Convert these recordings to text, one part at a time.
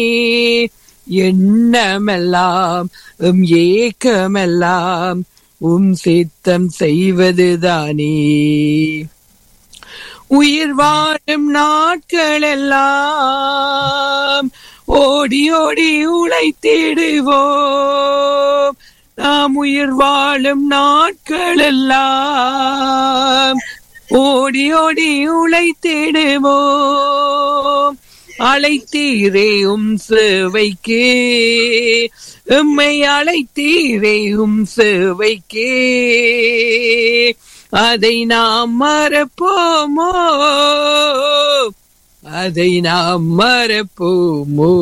எண்ணமெல்லாம் உம் ஏக்கமெல்லாம் உம் சித்தம் செய்வதுதானே உயிர் வாழும் நாட்கள் எல்லாம் ஓடி ஓடி உழைத்திடுவோம் நாம் உயிர் வாழும் நாட்கள் எல்லாம் ஓடி ஓடி உழைத்திடுவோம் அழைத்தீரே உம் சேவைக்கு எம்மை அழைத்தீரே உம் சேவைக்கு அதை நாம் மறப்போமோ அதை நாம் மறப்போமோ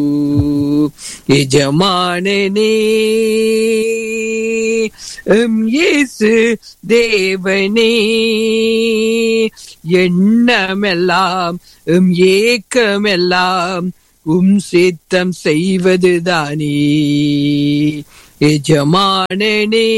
எஜமானனே எம் இயேசு தேவனே எண்ணமெல்லாம் எம் ஏக்கமெல்லாம் உம் சித்தம் செய்வதுதானே எஜமானனே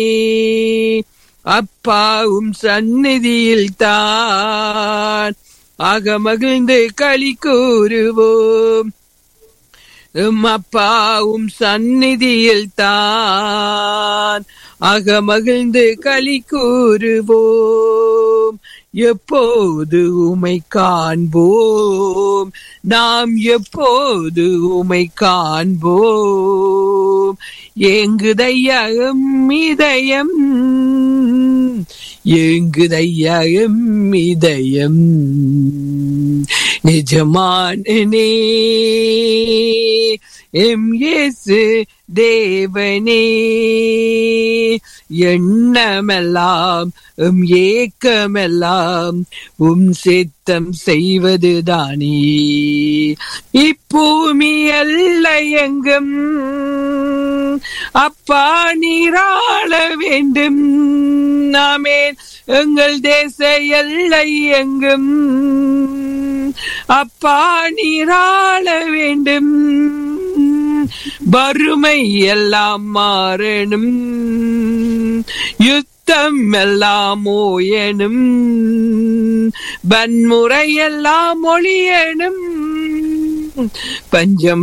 அப்பா உம் சந்நிதியில் தான் அகமகிழ்ந்து களி கூறுவோம் உம் அப்பா உம் சந்நிதியில் தான் அகமகிழ்ந்து களி கூறுவோம் எப்போது உமை காண்போம் நாம் எப்போது உமை காண்போம் எங்குதையம் இதயம் எங்குதையம் இதயம் நிஜமானே எம் இயேசு தேவனே எண்ணமெல்லாம் உம் ஏக்கமெல்லாம் உம் சித்தம் செய்வதுதானே இப்பூமி எல்லை எங்கும் அப்பா நீராள வேண்டும் நாமேன் எங்கள் தேச எல்லை எங்கும் அப்பா நீராள வேண்டும் வறுமை எல்லாம் மாறணும் யுத்தம் எல்லாம் ஓயனும் வன்முறை எல்லாம் ஒழியனும் பஞ்சம்